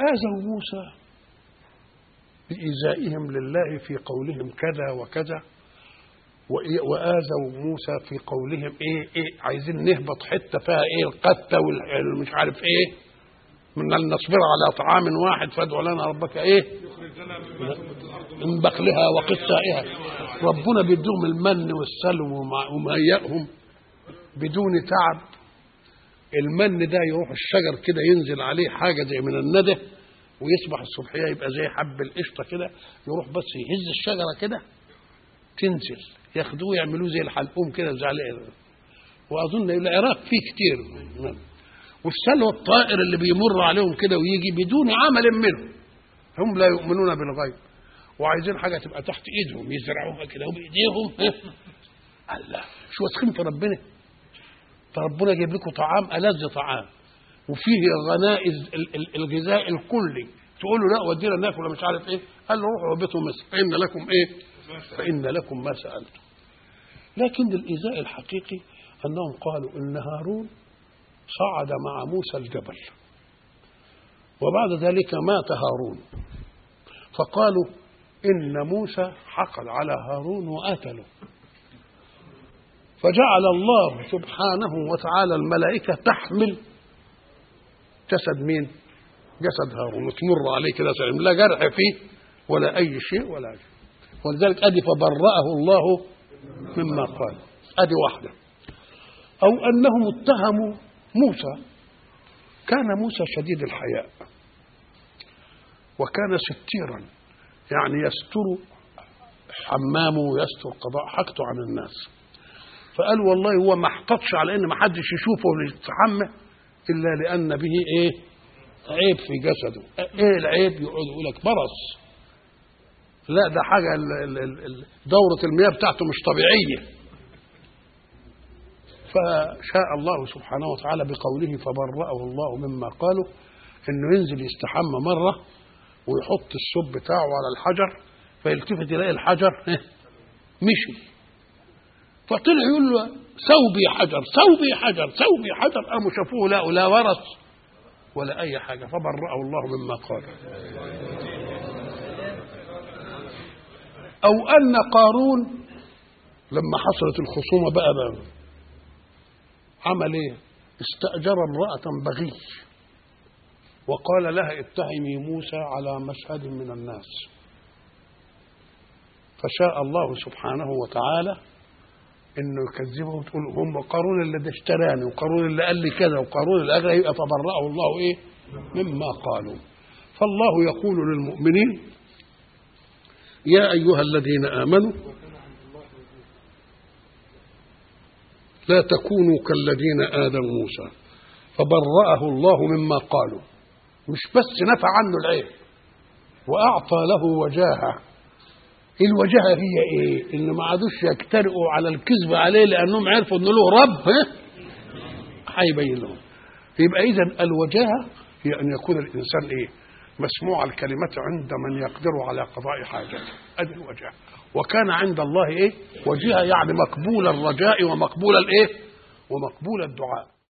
آذوا موسى بإيذائهم لله في قولهم كذا وكذا وإيه- وآذوا موسى في قولهم إيه إيه عايزين نهبط حتة فيها إيه القتة والمش عارف إيه من أن نصبر على طعام واحد فادع لنا ربك إيه من بقلها وقثائها ربنا بيديهم المن والسلو ومع- ومهيئهم بدون تعب المن ده يروح الشجر كده ينزل عليه حاجه زي من الندى ويصبح الصبحيه يبقى زي حب القشطه كده يروح بس يهز الشجره كده تنزل ياخدوه يعملوه زي الحلقوم كده زي عليه واظن العراق فيه كتير والسلوى الطائر اللي بيمر عليهم كده ويجي بدون عمل منه هم لا يؤمنون بالغيب وعايزين حاجه تبقى تحت ايدهم يزرعوها كده وبايديهم الله شو واثقين في ربنا فربنا جايب لكم طعام ألذ طعام وفيه غنائز ال- ال- الغذاء الكلي تقولوا لا ودينا ناكل ولا مش عارف ايه قال له روحوا وبيتهم مصر فإن لكم ايه فإن لكم ما سألتم لكن الإيذاء الحقيقي أنهم قالوا إن هارون صعد مع موسى الجبل وبعد ذلك مات هارون فقالوا إن موسى حقد على هارون وقتله فجعل الله سبحانه وتعالى الملائكة تحمل جسد مين؟ جسد هارون وتمر عليه كده سلم لا جرح فيه ولا أي شيء ولا شيء ولذلك أدي فبرأه الله مما قال أدي واحدة أو أنهم اتهموا موسى كان موسى شديد الحياء وكان ستيرا يعني يستر حمامه ويستر قضاء حاجته عن الناس فقال والله هو ما احتطش على ان ما حدش يشوفه ولا يستحمى الا لان به ايه عيب في جسده ايه العيب يقعد يقول لك برص لا ده حاجه ال- ال- ال- ال- دوره المياه بتاعته مش طبيعيه فشاء الله سبحانه وتعالى بقوله فبرأه الله مما قالوا انه ينزل يستحمى مره ويحط السب بتاعه على الحجر فيلتفت يلاقي الحجر مشي فطلع يقول له ثوبي حجر ثوبي حجر ثوبي حجر قاموا شافوه لا لا ورث ولا اي حاجه فبرأه الله مما قال او ان قارون لما حصلت الخصومه بقى, بقى عمل ايه استاجر امراه بغي وقال لها اتهمي موسى على مشهد من الناس فشاء الله سبحانه وتعالى انه يكذبه وتقول هم قارون اللي ده اشتراني وقارون اللي قال لي كذا وقارون اللي قال لي يبقى فبرأه الله ايه مما قالوا فالله يقول للمؤمنين يا ايها الذين امنوا لا تكونوا كالذين آذوا موسى فبرأه الله مما قالوا مش بس نفى عنه العيب وأعطى له وجاهة الوجاهة هي إيه؟ إن ما عادوش يجترئوا على الكذب عليه لأنهم عرفوا إن له رب ها؟ هيبين لهم يبقى إذا الوجاهة هي أن يكون الإنسان إيه؟ مسموع الكلمة عند من يقدر على قضاء حاجته هذه الوجاهة وكان عند الله إيه؟ وجهة يعني مقبول الرجاء ومقبول الإيه؟ ومقبول الدعاء